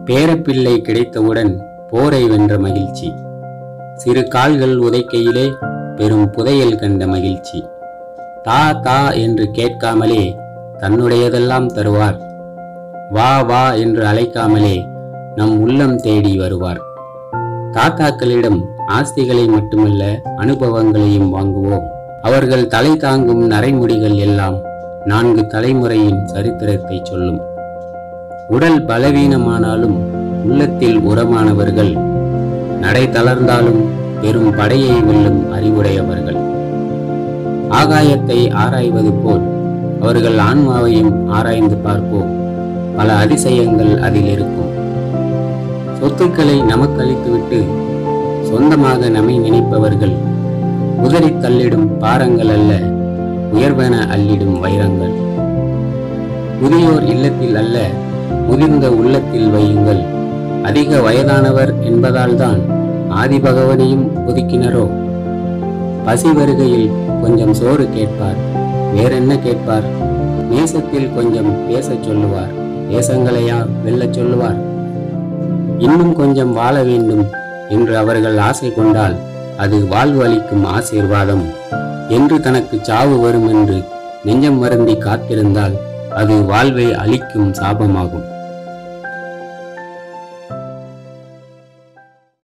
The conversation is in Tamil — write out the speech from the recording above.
பேரப்பிள்ளை கிடைத்தவுடன் போரை வென்ற மகிழ்ச்சி சிறு கால்கள் உதைக்கையிலே பெரும் புதையல் கண்ட மகிழ்ச்சி தா தா என்று கேட்காமலே தன்னுடையதெல்லாம் தருவார் வா வா என்று அழைக்காமலே நம் உள்ளம் தேடி வருவார் தாத்தாக்களிடம் ஆஸ்திகளை மட்டுமல்ல அனுபவங்களையும் வாங்குவோம் அவர்கள் தலை தாங்கும் நரைமுடிகள் எல்லாம் நான்கு தலைமுறையின் சரித்திரத்தை சொல்லும் உடல் பலவீனமானாலும் உள்ளத்தில் உரமானவர்கள் நடை தளர்ந்தாலும் பெரும் படையை வெல்லும் அறிவுடையவர்கள் ஆகாயத்தை ஆராய்வது போல் அவர்கள் ஆன்மாவையும் ஆராய்ந்து பார்ப்போம் பல அதிசயங்கள் அதில் இருக்கும் சொத்துக்களை நமக்கு அளித்துவிட்டு சொந்தமாக நம்மை நினைப்பவர்கள் உதறித் தள்ளிடும் பாரங்கள் அல்ல உயர்வென அள்ளிடும் வைரங்கள் முதியோர் இல்லத்தில் அல்ல முதிர்ந்த உள்ளத்தில் வையுங்கள் அதிக வயதானவர் என்பதால்தான் ஆதிபகவனையும் ஒதுக்கினரோ பசி வருகையில் கொஞ்சம் சோறு கேட்பார் வேறென்ன கேட்பார் நேசத்தில் கொஞ்சம் பேசச் சொல்லுவார் தேசங்களையா வெல்லச் சொல்லுவார் இன்னும் கொஞ்சம் வாழ வேண்டும் என்று அவர்கள் ஆசை கொண்டால் அது வாழ்வு அளிக்கும் ஆசீர்வாதம் என்று தனக்கு சாவு வரும் என்று நெஞ்சம் வருந்தி காத்திருந்தால் அது வாழ்வை அளிக்கும் சாபமாகும்